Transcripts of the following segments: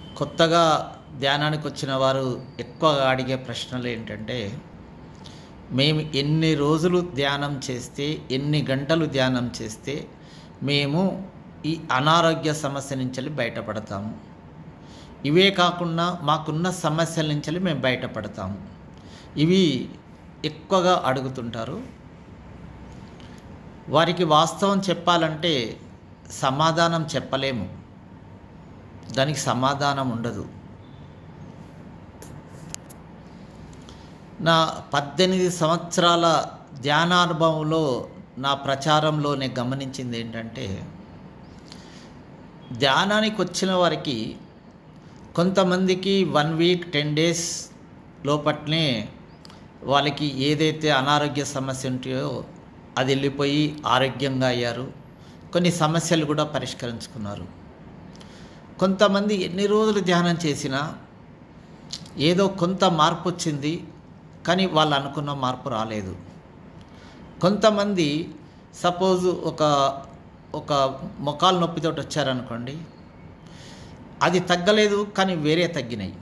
కొత్తగా ధ్యానానికి వచ్చిన వారు ఎక్కువగా అడిగే ప్రశ్నలు ఏంటంటే మేము ఎన్ని రోజులు ధ్యానం చేస్తే ఎన్ని గంటలు ధ్యానం చేస్తే మేము ఈ అనారోగ్య సమస్య నుంచి బయటపడతాము ఇవే కాకుండా మాకున్న సమస్యల నుంచి మేము బయటపడతాము ఇవి ఎక్కువగా అడుగుతుంటారు వారికి వాస్తవం చెప్పాలంటే సమాధానం చెప్పలేము దానికి సమాధానం ఉండదు నా పద్దెనిమిది సంవత్సరాల ధ్యానానుభవంలో నా ప్రచారంలో నేను గమనించింది ఏంటంటే ధ్యానానికి వచ్చిన వారికి కొంతమందికి వన్ వీక్ టెన్ డేస్ లోపట్నే వాళ్ళకి ఏదైతే అనారోగ్య సమస్య ఉంటాయో అది వెళ్ళిపోయి ఆరోగ్యంగా అయ్యారు కొన్ని సమస్యలు కూడా పరిష్కరించుకున్నారు కొంతమంది ఎన్ని రోజులు ధ్యానం చేసినా ఏదో కొంత మార్పు వచ్చింది కానీ వాళ్ళు అనుకున్న మార్పు రాలేదు కొంతమంది సపోజ్ ఒక ఒక మొకాలు నొప్పితో వచ్చారనుకోండి అది తగ్గలేదు కానీ వేరే తగ్గినాయి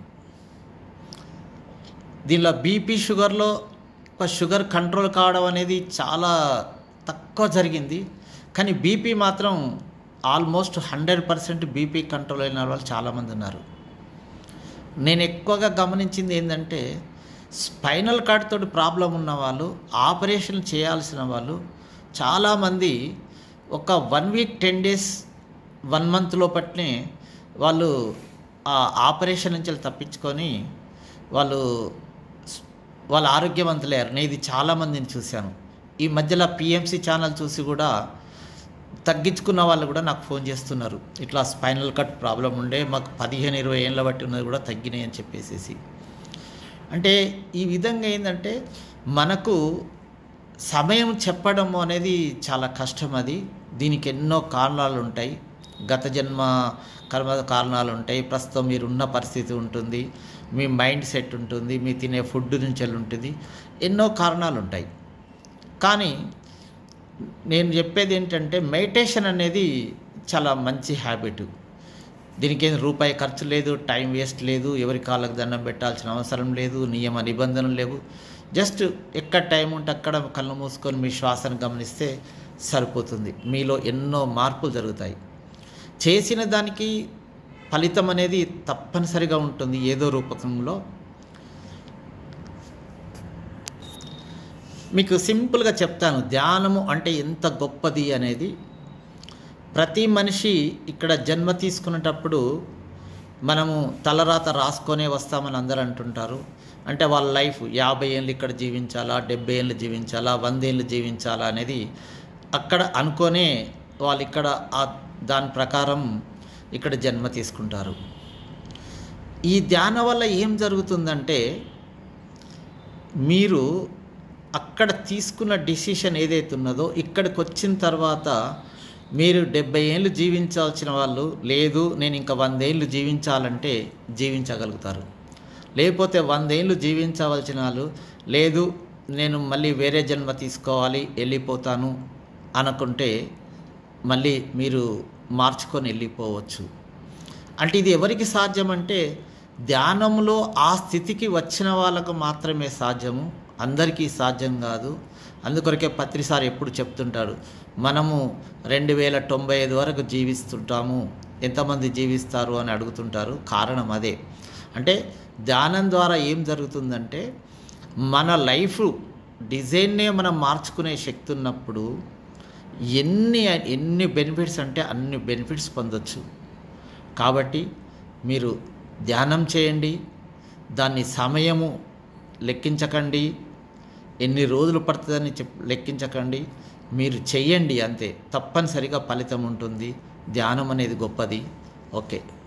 దీనిలో బీపీ షుగర్లో ఒక షుగర్ కంట్రోల్ కావడం అనేది చాలా తక్కువ జరిగింది కానీ బీపీ మాత్రం almost hundred percent BP control అయిన వాళ్ళు చాలామంది ఉన్నారు నేను ఎక్కువగా గమనించింది ఏంటంటే స్పైనల్ కార్డ్ తోటి ప్రాబ్లం ఉన్న వాళ్ళు ఆపరేషన్ చేయాల్సిన వాళ్ళు చాలామంది ఒక one week ten days one month లోపట్నే వాళ్ళు ఆ ఆపరేషన్ నుంచి తప్పించుకొని వాళ్ళు వాళ్ళ ఆరోగ్యవంతులయ్యారు నేను ఇది చాలామందిని చూశాను ఈ మధ్యలో పిఎంసి ఛానల్ చూసి కూడా తగ్గించుకున్న వాళ్ళు కూడా నాకు ఫోన్ చేస్తున్నారు ఇట్లా స్పైనల్ కట్ ప్రాబ్లం ఉండే మాకు పదిహేను ఇరవై ఏళ్ళ బట్టి ఉన్నది కూడా తగ్గినాయి అని చెప్పేసేసి అంటే ఈ విధంగా ఏంటంటే మనకు సమయం చెప్పడం అనేది చాలా కష్టం అది దీనికి ఎన్నో కారణాలు ఉంటాయి గత జన్మ కర్మ కారణాలు ఉంటాయి ప్రస్తుతం మీరు ఉన్న పరిస్థితి ఉంటుంది మీ మైండ్ సెట్ ఉంటుంది మీ తినే ఫుడ్ నుంచి వెళ్ళి ఉంటుంది ఎన్నో కారణాలు ఉంటాయి కానీ నేను చెప్పేది ఏంటంటే మెడిటేషన్ అనేది చాలా మంచి హ్యాబిట్ దీనికి ఏం రూపాయి ఖర్చు లేదు టైం వేస్ట్ లేదు ఎవరి కాళ్ళకు దండం పెట్టాల్సిన అవసరం లేదు నియమ నిబంధనలు లేవు జస్ట్ ఎక్కడ టైం ఉంటే అక్కడ కళ్ళు మూసుకొని మీ శ్వాసను గమనిస్తే సరిపోతుంది మీలో ఎన్నో మార్పులు జరుగుతాయి చేసిన దానికి ఫలితం అనేది తప్పనిసరిగా ఉంటుంది ఏదో రూపకంలో మీకు సింపుల్గా చెప్తాను ధ్యానము అంటే ఎంత గొప్పది అనేది ప్రతి మనిషి ఇక్కడ జన్మ తీసుకునేటప్పుడు మనము తలరాత రాసుకొనే వస్తామని అందరూ అంటుంటారు అంటే వాళ్ళ లైఫ్ యాభై ఏళ్ళు ఇక్కడ జీవించాలా డెబ్బై ఏళ్ళు జీవించాలా వంద ఏళ్ళు జీవించాలా అనేది అక్కడ అనుకొనే వాళ్ళు ఇక్కడ ఆ దాని ప్రకారం ఇక్కడ జన్మ తీసుకుంటారు ఈ ధ్యానం వల్ల ఏం జరుగుతుందంటే మీరు అక్కడ తీసుకున్న డిసిషన్ ఏదైతే ఉన్నదో ఇక్కడికి వచ్చిన తర్వాత మీరు డెబ్బై ఏళ్ళు జీవించాల్సిన వాళ్ళు లేదు నేను ఇంకా వందేళ్ళు జీవించాలంటే జీవించగలుగుతారు లేకపోతే వందేళ్ళు జీవించవలసిన వాళ్ళు లేదు నేను మళ్ళీ వేరే జన్మ తీసుకోవాలి వెళ్ళిపోతాను అనుకుంటే మళ్ళీ మీరు మార్చుకొని వెళ్ళిపోవచ్చు అంటే ఇది ఎవరికి సాధ్యం అంటే ధ్యానంలో ఆ స్థితికి వచ్చిన వాళ్ళకు మాత్రమే సాధ్యము అందరికీ సాధ్యం కాదు అందుకొరకే పత్రిసారి ఎప్పుడు చెప్తుంటాడు మనము రెండు వేల తొంభై ఐదు వరకు జీవిస్తుంటాము ఎంతమంది జీవిస్తారు అని అడుగుతుంటారు కారణం అదే అంటే ధ్యానం ద్వారా ఏం జరుగుతుందంటే మన లైఫ్ డిజైన్నే మనం మార్చుకునే శక్తి ఉన్నప్పుడు ఎన్ని ఎన్ని బెనిఫిట్స్ అంటే అన్ని బెనిఫిట్స్ పొందొచ్చు కాబట్టి మీరు ధ్యానం చేయండి దాన్ని సమయము లెక్కించకండి ఎన్ని రోజులు పడుతుందని చెప్ లెక్కించకండి మీరు చెయ్యండి అంతే తప్పనిసరిగా ఫలితం ఉంటుంది ధ్యానం అనేది గొప్పది ఓకే